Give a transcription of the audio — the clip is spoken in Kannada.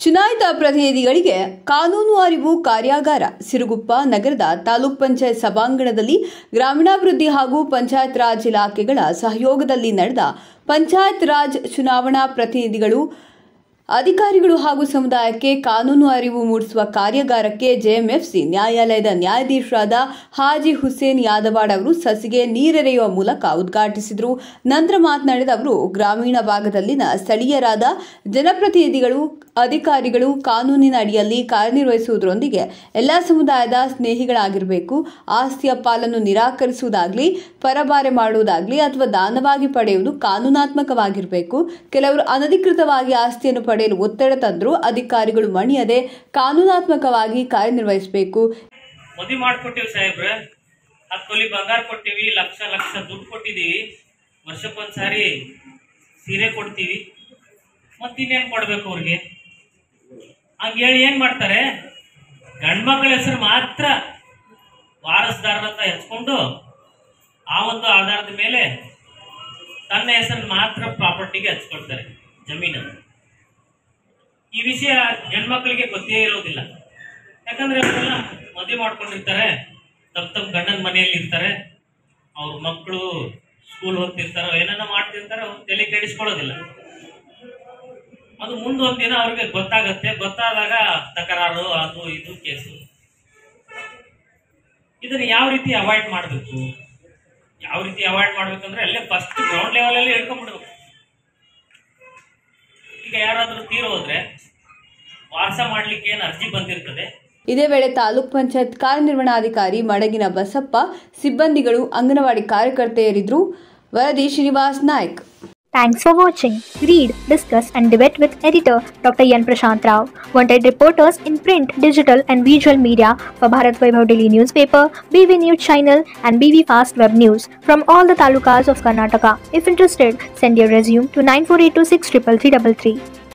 ಚುನಾಯಿತ ಪ್ರತಿನಿಧಿಗಳಿಗೆ ಕಾನೂನು ಅರಿವು ಕಾರ್ಯಾಗಾರ ಸಿರುಗುಪ್ಪ ನಗರದ ತಾಲೂಕ್ ಪಂಚಾಯತ್ ಸಭಾಂಗಣದಲ್ಲಿ ಗ್ರಾಮೀಣಾಭಿವೃದ್ಧಿ ಹಾಗೂ ಪಂಚಾಯತ್ ರಾಜ್ ಇಲಾಖೆಗಳ ಸಹಯೋಗದಲ್ಲಿ ನಡೆದ ಪಂಚಾಯತ್ ರಾಜ್ ಚುನಾವಣಾ ಪ್ರತಿನಿಧಿಗಳು ಅಧಿಕಾರಿಗಳು ಹಾಗೂ ಸಮುದಾಯಕ್ಕೆ ಕಾನೂನು ಅರಿವು ಮೂಡಿಸುವ ಕಾರ್ಯಾಗಾರಕ್ಕೆ ಜೆಎಂಎಫ್ಸಿ ನ್ಯಾಯಾಲಯದ ನ್ಯಾಯಾಧೀಶರಾದ ಹಾಜಿ ಹುಸೇನ್ ಯಾದವಾಡ್ ಅವರು ಸಸಿಗೆ ನೀರೆರೆಯುವ ಮೂಲಕ ಉದ್ಘಾಟಿಸಿದರು ನಂತರ ಮಾತನಾಡಿದ ಅವರು ಗ್ರಾಮೀಣ ಭಾಗದಲ್ಲಿನ ಸ್ಥಳೀಯರಾದ ಜನಪ್ರತಿನಿಧಿಗಳು ಅಧಿಕಾರಿಗಳು ಕಾನೂನಿನ ಅಡಿಯಲ್ಲಿ ಕಾರ್ಯನಿರ್ವಹಿಸುವುದರೊಂದಿಗೆ ಎಲ್ಲ ಸಮುದಾಯದ ಸ್ನೇಹಿಗಳಾಗಿರಬೇಕು ಆಸ್ತಿಯ ಪಾಲನ್ನು ನಿರಾಕರಿಸುವುದಾಗಲಿ ಪರಬಾರೆ ಮಾಡುವುದಾಗಲಿ ಅಥವಾ ದಾನವಾಗಿ ಪಡೆಯುವುದು ಕಾನೂನಾತ್ಮಕವಾಗಿರಬೇಕು ಕೆಲವರು ಅನಧಿಕೃತವಾಗಿ ಆಸ್ತಿಯನ್ನು ಪಡೆಯಲು ಒತ್ತಡ ತಂದರೂ ಅಧಿಕಾರಿಗಳು ಮಣಿಯದೆ ಕಾನೂನಾತ್ಮಕವಾಗಿ ಕಾರ್ಯನಿರ್ವಹಿಸಬೇಕು ಮದುವೆ ಮಾಡ್ಕೊಟ್ಟಿವಿ ಸಾಹೇಬ್ರ ಹತ್ತು ತೊಲಿ ಬಂಗಾರ ಕೊಟ್ಟಿವಿ ಲಕ್ಷ ಲಕ್ಷ ದುಡ್ಡು ಕೊಟ್ಟಿದೀವಿ ವರ್ಷಕ್ಕೊಂದ್ಸಾರಿ ಸೀರೆ ಕೊಡ್ತೀವಿ ಮತ್ತೆ ಇನ್ನೇನ್ ಕೊಡ್ಬೇಕು ಅವ್ರಿಗೆ ಹಂಗ ಹೇಳಿ ಏನ್ ಮಾಡ್ತಾರೆ ಗಂಡ್ಮಕ್ಳ ಹೆಸರು ಮಾತ್ರ ವಾರಸ್ದಾರರಂತ ಹೆಚ್ಕೊಂಡು ಆ ಒಂದು ಆಧಾರದ ಮೇಲೆ ತನ್ನ ಹೆಸರನ್ನು ಮಾತ್ರ ಪ್ರಾಪರ್ಟಿಗೆ ಹಚ್ಕೊಳ್ತಾರೆ ಜಮೀನನ್ನು ಈ ವಿಷಯ ಹೆಣ್ಮಕ್ಳಿಗೆ ಗೊತ್ತೇ ಇರೋದಿಲ್ಲ ಯಾಕಂದ್ರೆ ಅವರೆಲ್ಲ ಮದುವೆ ಮಾಡ್ಕೊಂಡಿರ್ತಾರೆ ತಮ್ಮ ತಮ್ಮ ಗಂಡನ ಮನೆಯಲ್ಲಿ ಇರ್ತಾರೆ ಅವ್ರ ಮಕ್ಕಳು ಸ್ಕೂಲ್ ಹೋಗ್ತಿರ್ತಾರೋ ಏನೇನೋ ಮಾಡ್ತಿರ್ತಾರೆ ಅವ್ರು ತಲೆ ಕೆಡಿಸ್ಕೊಳ್ಳೋದಿಲ್ಲ ಅದು ಮುಂದೆ ಒಂದಿನ ಅವ್ರಿಗೆ ಗೊತ್ತಾಗತ್ತೆ ಗೊತ್ತಾದಾಗ ತಕರಾರು ಅದು ಇದು ಕೇಸು ಇದನ್ನ ಯಾವ ರೀತಿ ಅವಾಯ್ಡ್ ಮಾಡಬೇಕು ಯಾವ ರೀತಿ ಅವಾಯ್ಡ್ ಮಾಡ್ಬೇಕಂದ್ರೆ ಅಲ್ಲೇ ಫಸ್ಟ್ ಗ್ರೌಂಡ್ ಲೆವೆಲಲ್ಲಿ ಹೇಳ್ಕೊಂಡ್ಬಿಡ್ಬೇಕು ಈಗ ಯಾರಾದ್ರೂ ತೀರೋದ್ರೆ ವಾರಸ ಮಾಡ್ಲಿಕ್ಕೆ ಏನು ಅರ್ಜಿ ಬಂದಿರ್ತದೆ ಇದೇ ವೇಳೆ ತಾಲೂಕ್ ಪಂಚಾಯತ್ ಕಾರ್ಯನಿರ್ವಹಣಾಧಿಕಾರಿ ಮಡಗಿನ ಬಸಪ್ಪ ಸಿಬ್ಬಂದಿಗಳು ಅಂಗನವಾಡಿ ಕಾರ್ಯಕರ್ತೆಯರಿದ್ರು ವರದಿ Srinivas Naik Thanks for watching. Read, discuss, and debate with editor Dr. Yan Prashant Rao. Wanted reporters in print, digital, and visual media for Bharat Vaibhav Daily newspaper, BV News channel, and BV Fast Web News from all the talukas of Karnataka. If interested, send your resume to 9482633333.